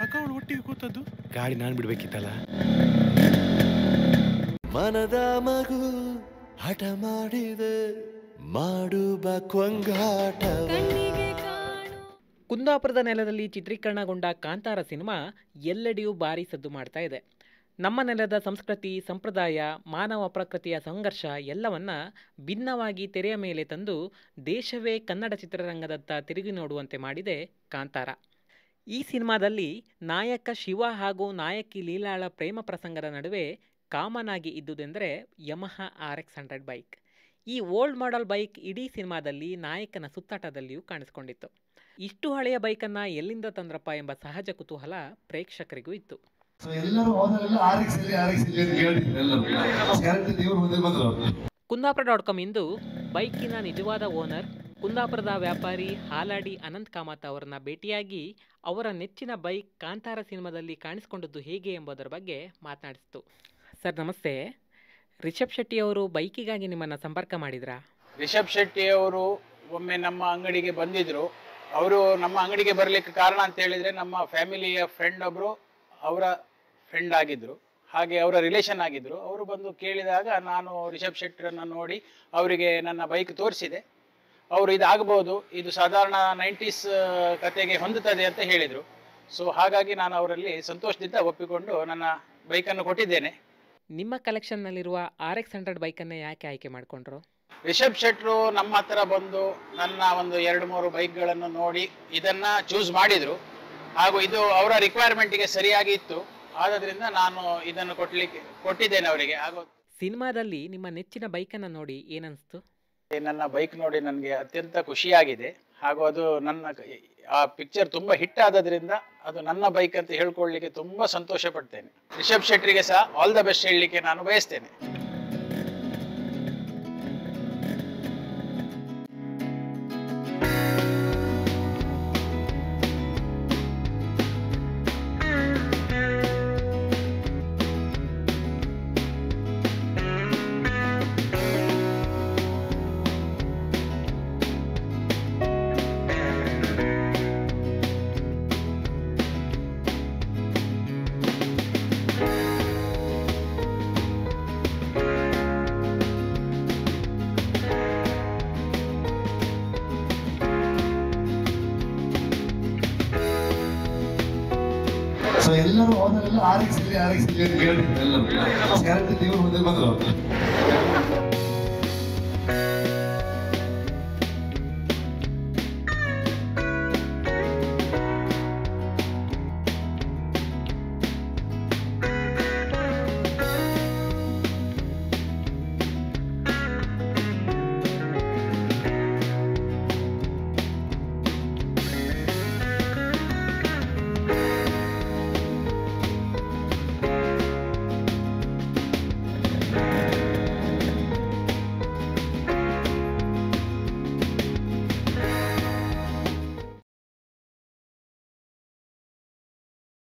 ಯಾಕ ಅವಳು ಒಟ್ಟಿಗೆ ಕೂತದ್ದು ಗಾಡಿ ನಾನು ಬಿಡ್ಬೇಕಿತ್ತಲ್ಲ ಮನದ ಮಗು ಹಠ ಮಾಡಿದೆ ಮಾಡುವ ಕೊಂಗಾಟ ಕಣ್ಣಿಗೆ ಕಾಣು ಕುಂದಾಪುರದ ನೆಲದಲ್ಲಿ ಚಿತ್ರೀಕರಣಗೊಂಡ ಕಾಂತಾರ ಸಿನಿಮಾ ಎಲ್ಲೆಡೆಯೂ ಭಾರಿ ಸದ್ದು ಮಾಡ್ತಾ ಇದೆ ನಮ್ಮ ನೆಲದ ಸಂಸ್ಕೃತಿ ಸಂಪ್ರದಾಯ ಮಾನವ ಪ್ರಕೃತಿಯ ಸಂಘರ್ಷ ಎಲ್ಲವನ್ನ ಭಿನ್ನವಾಗಿ ತೆರೆಯ ಮೇಲೆ ತಂದು ದೇಶವೇ ಕನ್ನಡ ಚಿತ್ರರಂಗದತ್ತ ತಿರುಗಿ ನೋಡುವಂತೆ ಮಾಡಿದೆ ಕಾಂತಾರ ಈ ಸಿನಿಮಾದಲ್ಲಿ ನಾಯಕ ಶಿವ ಹಾಗೂ ನಾಯಕಿ ಲೀಲಾಳ ಪ್ರೇಮ ಪ್ರಸಂಗದ ನಡುವೆ ಕಾಮನ್ ಆಗಿ ಇದ್ದುದೆಂದರೆ Yamaha R X hundred bike ಈ ಓಲ್ಡ್ ಮಾಡೆಲ್ ಬೈಕ್ ಇಡೀ ಸಿನಿಮಾದಲ್ಲಿ ನಾಯಕನ ಸುತ್ತಾಟದಲ್ಲಿಯೂ ಕಾಣಿಸ್ಕೊಂಡಿತ್ತು ಇಷ್ಟು ಹಳೆಯ ಬೈಕನ್ನು ಎಲ್ಲಿಂದ ತಂದ್ರಪ್ಪ ಎಂಬ ಸಹಜ ಕುತೂಹಲ ಪ್ರೇಕ್ಷಕರಿಗೂ ಇತ್ತು ಸೊ ಎಲ್ಲರೂ ಹೋದರೆಲ್ಲ ಆರ್ ಎಕ್ಸ್ ಅಲ್ಲಿ ಆರ್ ಎಕ್ಸ್ ಅಲ್ಲಿ ಅಂತ ಹೇಳಿದ್ರು ಎಲ್ಲರೂ ಕರೆಕ್ಟ್ ದೇವ್ರ ಮುಂದೆ ಬಂದ್ರು ಅವ್ರು ಕುಂದಾಪುರ ಡಾಟ್ ಕಾಮ್ ಇಂದು ಬೈಕಿನ ನಿಜವಾದ ಓನರ್ ಕುಂದಾಪುರದ ವ್ಯಾಪಾರಿ ಹಾಲಾಡಿ ಅನಂತ್ ಕಾಮತ್ ಅವರನ್ನ ಭೇಟಿಯಾಗಿ ಅವರ ನೆಚ್ಚಿನ ಬೈಕ್ ಕಾಂತಾರ ಸಿನಿಮಾದಲ್ಲಿ ಕಾಣಿಸಿಕೊಂಡದ್ದು ಹೇಗೆ ಎಂಬುದರ ಬಗ್ಗೆ ಮಾತನಾಡಿಸಿತು ಸರ್ ನಮಸ್ತೆ ರಿಷಬ್ ಶೆಟ್ಟಿ ಅವರು ಬೈಕಿಗಾಗಿ ನಿಮ್ಮನ್ನು ಸಂಪರ್ಕ ಮಾಡಿದ್ರಾ ರಿಷಬ್ ಶೆಟ್ಟಿ ಅವರು ಒಮ್ಮೆ ನಮ್ಮ ಅಂಗಡಿಗೆ ಬಂದಿದ್ರು ಅವರು ನಮ್ಮ ಅಂಗಡಿಗೆ ಬರಲಿಕ್ಕೆ ಕಾರಣ ಅಂತ ಹೇಳಿದ್ರೆ ನಮ್ಮ ಫ್ಯಾಮಿಲಿಯ ಫ್ರೆಂಡ್ ಒಬ್ರು ಅವರ ಫ್ರೆಂಡ್ ಆಗಿದ್ರು ಹಾಗೆ ಅವರ ರಿಲೇಷನ್ ಆಗಿದ್ರು ಅವರು ಬಂದು ಕೇಳಿದಾಗ ನಾನು ರಿಷಬ್ ಶೆಟ್ಟಿರನ್ನು ನೋಡಿ ಅವರಿಗೆ ನನ್ನ ಬೈಕ್ ತೋರಿಸಿದೆ ಅವರು ಇದಾಗಬಹುದು ಇದು ಸಾಧಾರಣ ನೈಂಟೀಸ್ ಕತೆಗೆ ಹೊಂದುತ್ತದೆ ಅಂತ ಹೇಳಿದರು ಸೊ ಹಾಗಾಗಿ ನಾನು ಅವರಲ್ಲಿ ಸಂತೋಷದಿಂದ ಒಪ್ಪಿಕೊಂಡು ನನ್ನ ಬೈಕನ್ನು ಕೊಟ್ಟಿದ್ದೇನೆ ನಿಮ್ಮ ಕಲೆಕ್ಷನ್ನಲ್ಲಿರುವ ಆರ್ ಎಕ್ಸ್ ಹಂಡ್ರೆಡ್ ಬೈಕನ್ನೇ ಯಾಕೆ ಆಯ್ಕೆ ಮಾಡಿಕೊಂಡ್ರು ರಿಷಬ್ ಶೆಟ್ರು ನಮ್ಮ ಹತ್ರ ಬಂದು ನನ್ನ ಒಂದು ಎರಡು ಮೂರು ಬೈಕ್ಗಳನ್ನು ನೋಡಿ ಇದನ್ನ ಚೂಸ್ ಮಾಡಿದ್ರು ಹಾಗೂ ಇದು ಅವರ ರಿಕ್ವೈರ್ಮೆಂಟ್ಗೆ ಸರಿಯಾಗಿ ಇತ್ತು ಆದ್ರಿಂದ ನಾನು ಇದನ್ನು ಕೊಡ್ಲಿಕ್ಕೆ ಕೊಟ್ಟಿದ್ದೇನೆ ಅವರಿಗೆ ಹಾಗೂ ಸಿನಿಮಾದಲ್ಲಿ ನಿಮ್ಮ ನೆಚ್ಚಿನ ಬೈಕನ್ನು ನೋಡಿ ಏನನ್ನಿಸ್ತು ನನ್ನ ಬೈಕ್ ನೋಡಿ ನನಗೆ ಅತ್ಯಂತ ಖುಷಿಯಾಗಿದೆ ಹಾಗೂ ಅದು ನನ್ನ ಕ- ಆ ಪಿಕ್ಚರ್ ತುಂಬಾ ಹಿಟ್ ಆದದ್ರಿಂದ ಅದು ನನ್ನ ಬೈಕ್ ಅಂತ ಹೇಳ್ಕೊಳ್ಳಿಕ್ಕೆ ತುಂಬಾ ಸಂತೋಷ ಪಡ್ತೇನೆ ರಿಷಬ್ ಶೆಟ್ರಿಗೆ ಸಹ ಆಲ್ ದ ಬೆಸ್ಟ್ ಹೇಳಲಿಕ್ಕೆ ನಾನು ಬಯಸ್ತೇನೆ ಸೊ ಎಲ್ಲರೂ ಹೋದರೆಲ್ಲ ಆರ್ ಎಕ್ಸ್ ಅಲ್ಲಿ ಆರ್ ಎಕ್ಸ್ ಅಲ್ಲಿ ಅಂತ ಹೇಳಿದ್ರು ಎಲ್ಲರೂ ಕರೆಕ್ಟ್ ದೇವ್ರ ಮುಂದೆ ಬಂದ್ರು ಅವ್ರು